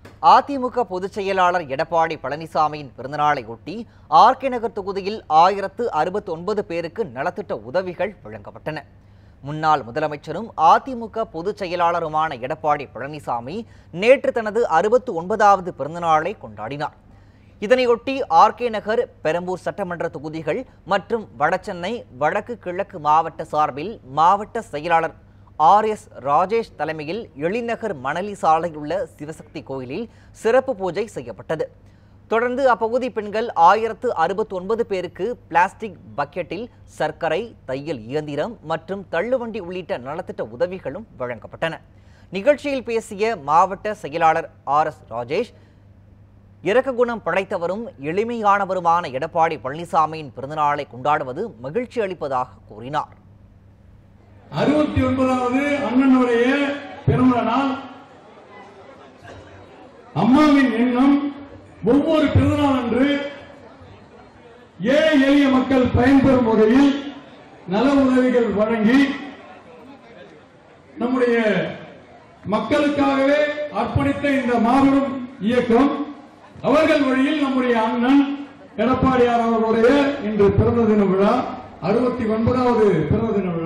அதிமுக பொதுச் செயலாளர் எடப்பாடி பழனிசாமியின் பிறந்தநாளை ஒட்டி ஆர்கே நகர் தொகுதியில் ஆயிரத்து அறுபத்தி ஒன்பது பேருக்கு நலத்திட்ட உதவிகள் வழங்கப்பட்டன முன்னாள் முதலமைச்சரும் அதிமுக பொதுச் செயலாளருமான எடப்பாடி பழனிசாமி நேற்று தனது அறுபத்து ஒன்பதாவது பிறந்தநாளை கொண்டாடினார் இதனையொட்டி ஆர்கே நகர் பெரம்பூர் சட்டமன்ற தொகுதிகள் மற்றும் வடசென்னை வடக்கு கிழக்கு மாவட்ட சார்பில் மாவட்ட செயலாளர் ஆர் எஸ் ராஜேஷ் தலைமையில் எழிநகர் மணலி சாலையில் உள்ள சிவசக்தி கோயிலில் சிறப்பு பூஜை செய்யப்பட்டது தொடர்ந்து அப்பகுதி பெண்கள் ஆயிரத்து அறுபத்தி ஒன்பது பேருக்கு பிளாஸ்டிக் பக்கெட்டில் சர்க்கரை தையல் இயந்திரம் மற்றும் தள்ளுவண்டி உள்ளிட்ட நலத்திட்ட உதவிகளும் வழங்கப்பட்டன நிகழ்ச்சியில் பேசிய மாவட்ட செயலாளர் ஆர் எஸ் ராஜேஷ் இரக்க குணம் படைத்தவரும் எளிமையானவருமான எடப்பாடி பழனிசாமியின் பிறந்தநாளை கொண்டாடுவது மகிழ்ச்சி அளிப்பதாக கூறினார் அறுபத்தி ஒன்பதாவது அண்ணனுடைய பிறந்த நாள் அம்மாவின் எண்ணம் ஒவ்வொரு பிறந்தநாள் அன்று ஏழை எளிய மக்கள் பயன்பெறும் வகையில் நல உதவிகள் வழங்கி நம்முடைய மக்களுக்காகவே அர்ப்பணித்த இந்த மாபெரும் இயக்கம் அவர்கள் வழியில் நம்முடைய அண்ணன் எடப்பாடியார் அவர்களுடைய இன்று பிறந்த தின விழா அறுபத்தி ஒன்பதாவது பிறந்த தின விழா